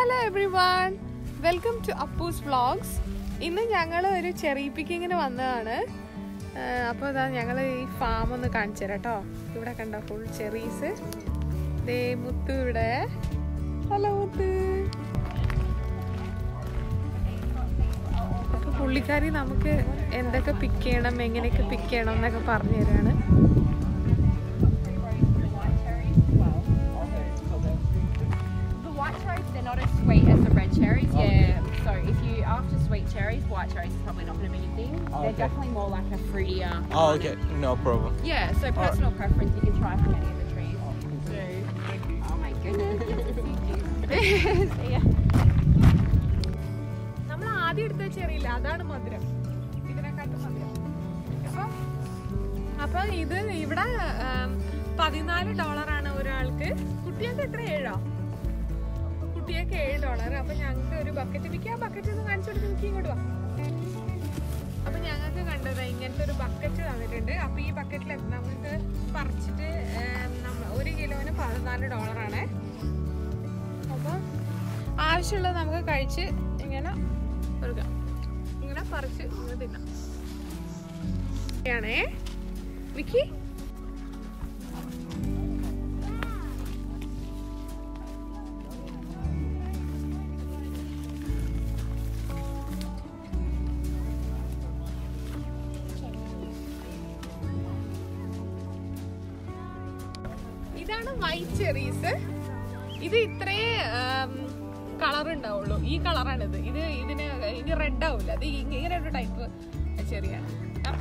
Hello everyone welcome to Appus vlogs ഇന്ന് ഞങ്ങൾ ഒരു ചെറി പിക്കിങ്ങിന് വന്നതാണ് അപ്പോൾ ഇതാ ഞങ്ങൾ ഈ ഫാം ഒന്ന് കാണിച്ചു തരാം കേട്ടോ ഇവിടെ കണ്ടോ ഫുൾ ചെറീസ് ദേ മുത്തു ഇവിടെ ഹലോ മുത്ത് അപ്പോൾ പുള്ളിക്കാരി നമുക്ക് എന്തൊക്കെ പിക്ക് ചെയ്യണം എങ്ങനെയൊക്കെ പിക്ക് ചെയ്യണം എന്നൊക്കെ പറഞ്ഞു തരാണ് The white cherries, they're not as sweet as the red cherries. Yeah. So if you after sweet cherries, white cherries is probably not going to be your thing. Oh, they're okay. definitely more like a fruitier. Oh, okay. No problem. Yeah. So personal preference, you can try from any of the trees. So, oh my goodness. See ya. നമ്മൾ ആദ്യം എടുത്ത ചെറിയില്ല അതാണ് മധുരം ഇതിനെക്കാട്ടും മധുരം അപ്പൊ അപ്പൊ ഇത് ഇവിടെ ആം, പതിനാല് ഡോളറാണ് ഒരാൾക്ക് കുട്ടിയൊക്കെ എത്ര ഏഴോ കുട്ടിയൊക്കെ ഏഴ് ഡോളർ അപ്പൊ ഞങ്ങൾക്ക് ഒരു ബക്കറ്റ് മിക്ക ആ ബക്കറ്റ് ഒന്ന് കാണിച്ചു കൊടുത്ത് മിക്ക ഇങ്ങോട്ട് വാ അപ്പൊ ഞങ്ങൾക്ക് കണ്ടത് ഇങ്ങനത്തെ ഒരു ബക്കറ്റ് തന്നിട്ടുണ്ട് അപ്പൊ ഈ ബക്കറ്റിൽ നമുക്ക് പറിച്ചിട്ട് ആം, നമ്മ- ഒരു കിലോന് പതിനാല് ഡോളറാണ് അപ്പൊ ആവശ്യമുള്ളത് നമുക്ക് കഴിച്ച് ഇങ്ങനെ കൊടുക്കാം ഇങ്ങനെ പറിച്ച് ഇങ്ങനെ തിന്നാം ആണേ വിക്കി ഇതാണ് വൈറ്റ് ചെറീസ് ഇത് ഇത്രേ കളർ ഉണ്ടാവുള്ളൂ ഈ കളറാണ് ഇത് ഇത് ഇതിന് ഇനി റെഡ് ആവില്ല ഇത് ഇങ്ങനെ ഒരു ടൈപ്പ് ചെറിയാണ് ആ.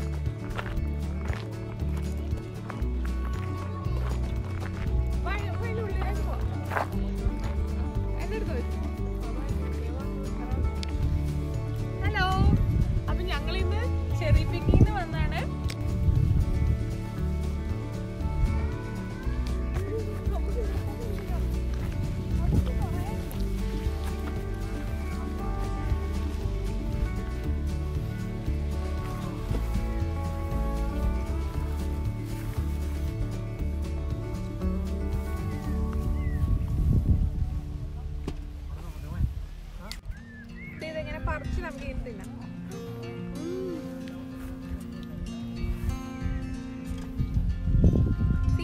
വാ, വാ, ഇതിന്റെ ഉള്ളിലേക്ക് പോ. എന്റെ അടുത്ത് വരൂ. ഹലോ അപ്പൊ ഞങ്ങൾ ഇന്ന് ചെറി പിക്കിന്ന് വന്നാണ് ഇത് ഇതെങ്ങനെ പറിച്ച് നമുക്ക് ഇരുന്ന് തിന്നാം See?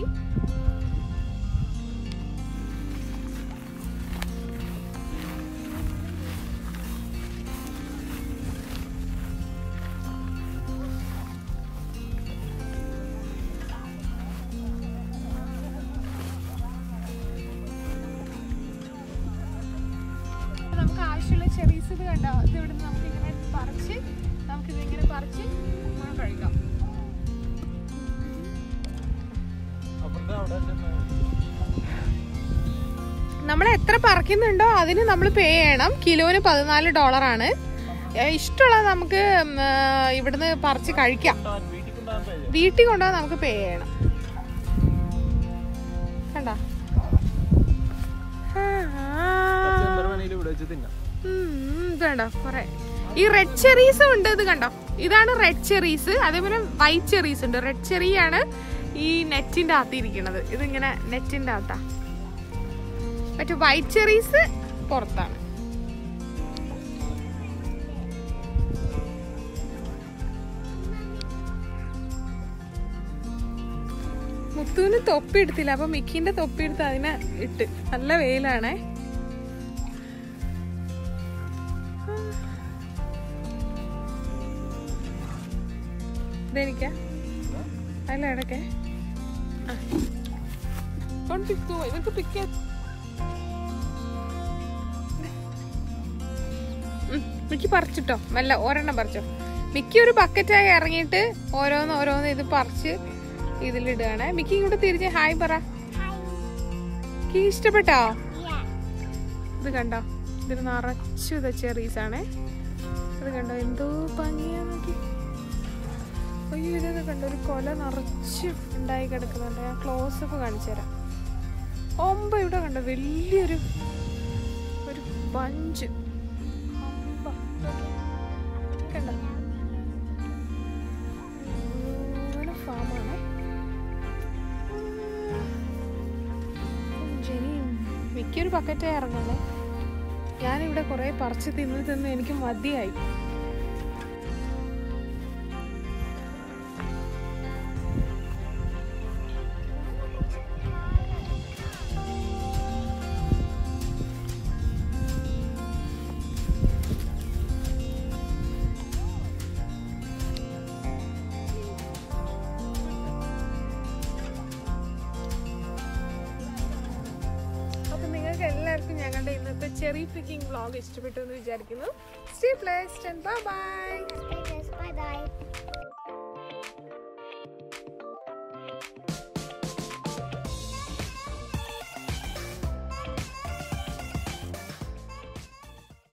അപ്പൊ നമുക്ക് ആവശ്യമുള്ള ചെറീസ് ഇത് കണ്ടോ ഇത് ഇവിടുന്ന് നമുക്ക് ഇങ്ങനെ പറിച്ച് നമുക്ക് ഇതിങ്ങനെ പറിച്ച് നമ്മൾ കഴിക്കാം നമ്മൾ എത്ര പറിക്കുന്നുണ്ടോ അതിന് നമ്മൾ പേ ചെയ്യണം കിലോന് പതിനാല് ഡോളറാണ് ഇഷ്ടമുള്ളത് നമുക്ക് ഉം, ആ, ഇവിടുന്ന് പറിച്ച് കഴിക്കാം വീട്ടിൽ കൊണ്ടുപോകാൻ നമുക്ക് പേ ചെയ്യണം കണ്ട ഇത് കണ്ടോ കൊറേ ഈ റെഡ് ചെറീസും ഉണ്ട് ഇത് കണ്ടോ ഇതാണ് റെഡ് ചെറീസ് അതേപോലെ വൈറ്റ് ചെറീസ് ഉണ്ട് റെഡ് ചെറി ആണ് ഈ നെറ്റിന്റെ അകത്ത് ഇരിക്കുന്നത് ഇതിങ്ങനെ നെറ്റിന്റെ അകത്താ മറ്റേ വൈറ്റ് ചെറീസ് പുറത്താണ് മുത്തുവിന് തൊപ്പി എടുത്തില്ല അപ്പൊ മിക്കിന്റെ തൊപ്പി എടുത്ത് അതിനെ ഇട്ട് നല്ല വെയിലാണേ ഇതെനിക്കാ അല്ല ഇടയ്ക്കേ പിക്കോ ഇവർക്ക് പിക്ക് മിക്കി പറിച്ചിട്ടോ മെല്ലെ ഒരെണ്ണം പറിച്ചോ മിക്കി ഒരു ബക്കറ്റായി ഇറങ്ങിയിട്ട് ഓരോന്ന് ഓരോന്ന് ഇത് പറിച്ച് ഇതിലിടുകയാണ് മിക്കി ഇങ്ങോട്ട് തിരിച്ച് ഹായ് പറ മിക്കി ഇഷ്ടപ്പെട്ടോ ഇത് കണ്ടോ ഇതിന് നിറച്ചു ഇത് ചെറീസ് ആണേ ഇത് കണ്ടോ എന്തോ ഭംഗിയാ നോക്കി അയ്യോ ഇതൊക്കെ കണ്ടോ ഒരു കൊല നിറച്ച് ഉണ്ടായി കിടക്കുന്നുണ്ട് ഞാൻ ക്ലോസ് അപ്പ് കാണിച്ചു തരാം ഒമ്പ ഇവിടെ കണ്ടോ വലിയൊരു ഒരു ബഞ്ച് അമ്പ. കണ്ടോ അങ്ങനെ ഫാമാണ് ജനി മിക്കൊരു ബക്കറ്റേ ഇറങ്ങുന്നേ ഞാനിവിടെ കുറേ പറിച്ച് തിന്ന് തിന്ന് എനിക്ക് മതിയായി അപ്പൊ നിങ്ങൾക്ക് എല്ലാവർക്കും ഞങ്ങളുടെ ഇന്നത്തെ ചെറി പിക്കിംഗ് വ്ളോഗ് ഇഷ്ടപ്പെട്ടു എന്ന് വിചാരിക്കുന്നു stay blessed and bye bye Bye bye.